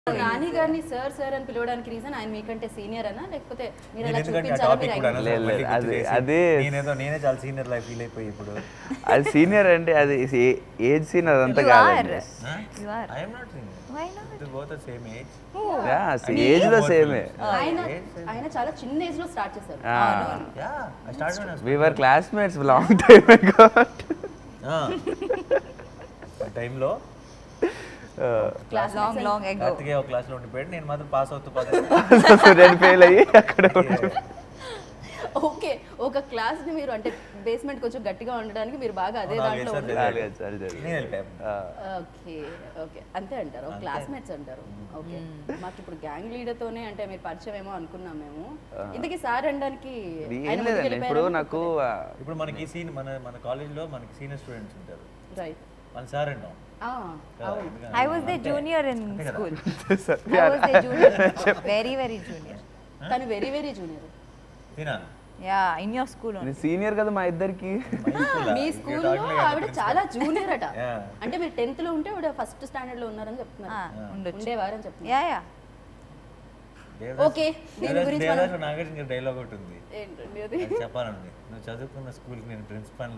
నాని గారిని sir sir అని పిలవడానికి రీజన్ ఆయన మీకంటే సీనియర్ అనా లేకపోతే మీరు నేను అలా ఎందుకంటే ఆ చూపించాలని టాపిక్ మీరు కూడా ఆయన- అనవసరం లేదు, మళ్ళీ లేదు, గుర్తు అది- చేసి అది- నేనేదో నేనే చాలా సీనియర్ లైఫ్ ఫీల్ అయిపోయి ఇప్పుడు అది సీనియర్ అంటే అది ఏజ్ సీనియర్ అదంతా You కాదండి are. You are. I'm not senior Why not? Both same age age లో సేమే ఆయన ఆయన చాలా చిన్న ఏజ్ లో స్టార్ట్ చేశారు yeah I start we were classmates long time ago టైంలో class Long, long ago. Karthikeya ఒక క్లాస్ లో ఉండిపోయాడు నేను మాత్రం పాస్ అవుతూ పాస్ స్టూడెంట్ ఫెయిల్ అయ్యి అక్కడ ఓకే ఒక క్లాస్ ని మీరు అంటే బేస్మెంట్ కొంచెం గట్టిగా ఉండడానికి మీరు బాగా అదే దాంట్లో నాలుగైదు ఉన్నారు. నాలుగైదు సార్లు జరిగింది. నేను వెళ్ళిపోయాను ఓకే ఓకే అంతే అంటారు క్లాస్మేట్స్ అంటారు ఓకే మాకు ఇప్పుడు గ్యాంగ్ లీడర్ తోనే అంటే మీరు పరిచయం ఏమో అనుకున్నాం మేము ఇంతకీ సార్ అనడానికి ఏం లేదండి ఇప్పుడు నాకు ఆ, ఇప్పుడు మనకి సీన్ మన మన కాలేజ్లో మనకి సీనియర్ స్టూడెంట్స్ ఉంటారు రైట్ మన సార్ అంటాం అవును I was the junior in అంతే కదా. school. I was the junior. Very, very junior. తను వెరీ వెరీ జూనియర్ తినా Yeah, in your school only. నేను సీనియర్ కదా మా ఇద్దరికి మీ స్కూల్లో ఆవిడ చాలా జూనియర్ అట Yeah. అంటే మీరు టెన్త్ లో ఉంటే ఆవిడ ఫస్ట్ స్టాండర్డ్ లో ఉన్నారని చెప్తున్నారు Ah, ఉండొచ్చు. ఉండేవారని చెప్తున్నారు Yeah, yeah. Okay, దీని గురించి మనం- నాగార్జున డైలాగ్ ఒకటి ఉంది ఏంటండి అది అది చెప్పాలండి నువ్వు చదువుకున్న స్కూల్కి నేను ప్రిన్సిపల్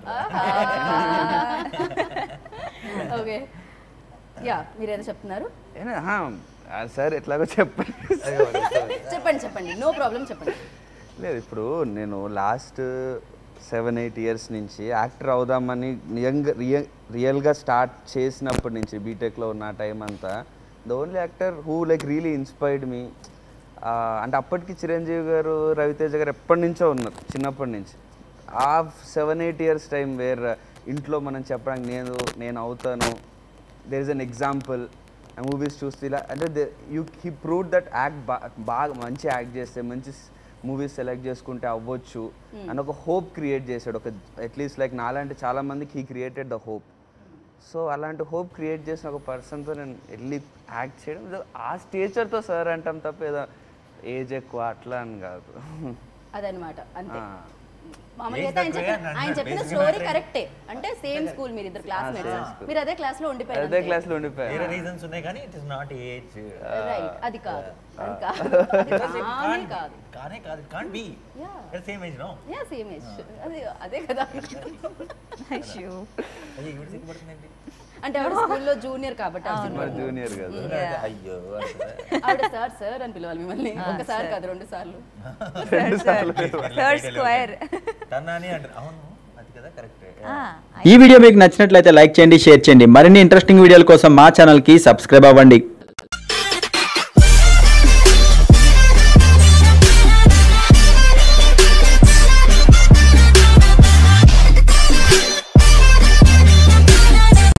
ఓకే యా మీరు ఏదో చెప్తున్నారు ఏనా, హా, ఆ సార్ ఎట్లాగో చెప్పండి చెప్పండి చెప్పండి నో ప్రాబ్లం చెప్పండి లేదు ఇప్పుడు నేను లాస్ట్ సెవెన్ ఎయిట్ ఇయర్స్ నుంచి యాక్టర్ అవుదామని నిజంగా రియల్ రియల్గా స్టార్ట్ చేసినప్పటి నుంచి బీటెక్లో ఉన్న టైం అంతా the only actor who like really inspired me అంటే అప్పటికి చిరంజీవి గారు రవితేజ గారు ఎప్పటి నుంచో ఉన్నారు చిన్నప్పటి నుంచి ఆ seven eight years time where ఇంట్లో మనం చెప్పడానికి నేను నేను అవుతాను there is an example movies చూస్తే ఇలా అంటే you he prove that act బాగా మంచి యాక్ట్ చేస్తే మంచి మూవీస్ సెలెక్ట్ చేసుకుంటే అవ్వచ్చు అని ఒక హోప్ క్రియేట్ చేశాడు ఒక అట్లీస్ట్ లైక్ నాలాంటి చాలా మందికి he created the hope so అలాంటి హోప్ క్రియేట్ చేసిన ఒక పర్సన్తో నేను వెళ్ళి యాక్ట్ చేయడం ఏదో ఆ స్టేచర్తో సార్ అంటాం తప్ప ఏదో ఏజ్ ఎక్కువ అట్లా అని కాదు అదనమాట అంతే ఆ. మామూలుగా Age అయితే ఆయన తక్కువే చెప్పిన అని ఆయన అంటారు. చెప్పిన Basically స్టోరీ అంటే- కరెక్టే అంటే సేమ్ స్కూల్ మీరు ఇద్దరు క్లాస్మేట్స్ same school. మీరు అదే క్లాస్ లో ఉండిపోయారు అదే క్లాస్లో ఉండిపోయాను వేరే రీజన్స్ ఉన్నాయి కానీ it is not age right అది కాదు అది కాదు అది కానే కాదు కానే కాదు can be Yeah. Same age no yeah same age అది అదే కదా Issue. అది ఇప్పుడు సిగ్గుపడుతుందండి అంటే ఆవిడ స్కూల్లో జూనియర్ కాబట్టి ఆ సినిమా. మరి జూనియర్ కదా అయ్యో ఆవిడ సార్ సార్ అని పిలవాలి మిమ్మల్ని ఒకసారి కాదు రెండు సార్లు Third square. తన్నాని అంటారు అవును అది కదా కరెక్ట్ Ah, ఈ వీడియో మీకు నచ్చినట్లయితే లైక్ చేయండి షేర్ చేయండి మరిన్ని ఇంట్రెస్టింగ్ వీడియోల కోసం మా ఛానల్కి సబ్స్క్రైబ్ అవ్వండి